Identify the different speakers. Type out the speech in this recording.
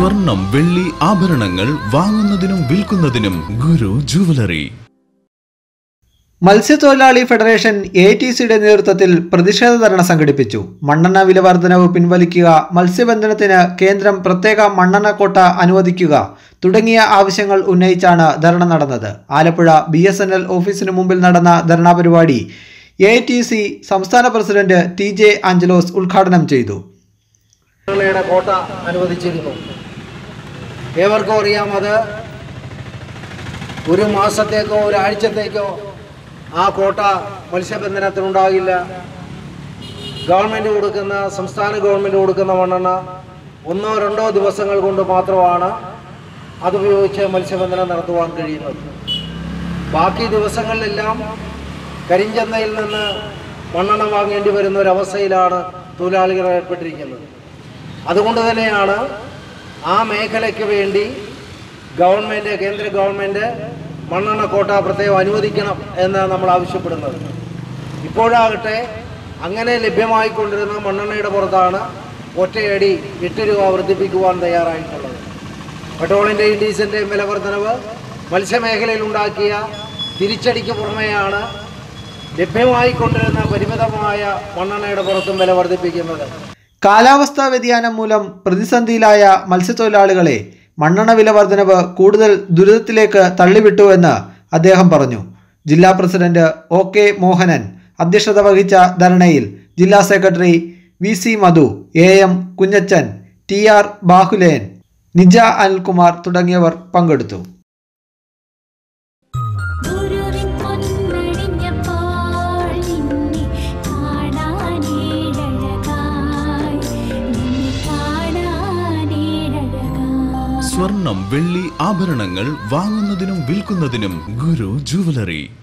Speaker 1: സ്വർണം വെള്ളി ആഭരണങ്ങൾ വാങ്ങുന്നതിനും വിൽക്കുന്നതിനും ഗുരു ജുവലറി
Speaker 2: മത്സ്യത്തൊഴിലാളി ഫെഡറേഷൻ എ ടി സിയുടെ നേതൃത്വത്തിൽ പ്രതിഷേധ ധർണ സംഘടിപ്പിച്ചു മണ്ണെണ്ണ വില വർധനവ് പിൻവലിക്കുക മത്സ്യബന്ധനത്തിന് കേന്ദ്രം പ്രത്യേക മണ്ണെണ്ണ കോട്ട അനുവദിക്കുക തുടങ്ങിയ ആവശ്യങ്ങൾ ഉന്നയിച്ചാണ് ധർണ നടന്നത് Alappuzha B S N L ഓഫീസിന് മുമ്പിൽ നടന്ന ധർണാ പരിപാടി എ ടി സി സംസ്ഥാന പ്രസിഡന്റ് ടി ജെ ആഞ്ചലോസ് ഉദ്ഘാടനം ചെയ്തു
Speaker 3: യുടെ കോട്ട അനുവദിച്ചിരുന്നു ഏവർക്കും അറിയാം അത് ഒരു മാസത്തേക്കോ ഒരാഴ്ചത്തേക്കോ ആ കോട്ട മത്സ്യബന്ധനത്തിനുണ്ടാകില്ല ഗവൺമെൻറ് കൊടുക്കുന്ന സംസ്ഥാന ഗവൺമെൻറ് കൊടുക്കുന്ന മണ്ണെണ്ണ ഒന്നോ രണ്ടോ ദിവസങ്ങൾ കൊണ്ട് മാത്രമാണ് അതുപയോഗിച്ച് മത്സ്യബന്ധനം നടത്തുവാൻ കഴിയുന്നത് ബാക്കി ദിവസങ്ങളിലെല്ലാം കരിഞ്ചന്തയിൽ നിന്ന് മണ്ണെണ്ണ വാങ്ങേണ്ടി വരുന്ന ഒരവസ്ഥയിലാണ് തൊഴിലാളികൾ ഏർപ്പെട്ടിരിക്കുന്നത് അതുകൊണ്ട് തന്നെയാണ് ആ മേഖലയ്ക്ക് വേണ്ടി ഗവൺമെൻറ് കേന്ദ്ര ഗവൺമെൻറ് മണ്ണെണ്ണ കോട്ട പ്രത്യേകം അനുവദിക്കണം എന്ന് നമ്മൾ ആവശ്യപ്പെടുന്നത് ഇപ്പോഴാകട്ടെ അങ്ങനെ ലഭ്യമായിക്കൊണ്ടിരുന്ന മണ്ണെണ്ണയുടെ പുറത്താണ് ഒറ്റയടി എട്ട് രൂപ വർദ്ധിപ്പിക്കുവാൻ തയ്യാറായിട്ടുള്ളത് പെട്രോളിൻ്റെയും ഡീസലിൻ്റെയും വില വർധനവ് മത്സ്യമേഖലയിൽ ഉണ്ടാക്കിയ തിരിച്ചടിക്ക് പുറമെയാണ് ലഭ്യമായിക്കൊണ്ടിരുന്ന പരിമിതമായ മണ്ണെണ്ണയുടെ പുറത്തും വില വർദ്ധിപ്പിക്കുന്നത്
Speaker 2: കാലാവസ്ഥാ വ്യതിയാനം മൂലം പ്രതിസന്ധിയിലായ മത്സ്യത്തൊഴിലാളികളെ മണ്ണെണ്ണ വില വർധനവ് കൂടുതൽ ദുരിതത്തിലേക്ക് തള്ളിവിട്ടുവെന്ന് അദ്ദേഹം പറഞ്ഞു ജില്ലാ പ്രസിഡന്റ് ഒ കെ മോഹനൻ അധ്യക്ഷത വഹിച്ച ധർണയിൽ ജില്ലാ secretary V C Madhu A M Kunjachan T R Bahulean Nija Anilkumar തുടങ്ങിയവർ പങ്കെടുത്തു
Speaker 4: ഗുരുവിൻ പൊന്നണിഞ്ഞപ്പോൾ നിന്നെ കാണാനേഴഴകായി നിന്നെ കാണാനേഴഴകായി
Speaker 1: സ്വർണം വെള്ളി ആഭരണങ്ങൾ വാങ്ങുന്നതിനും വിൽക്കുന്നതിനും ഗുരു ജുവലറി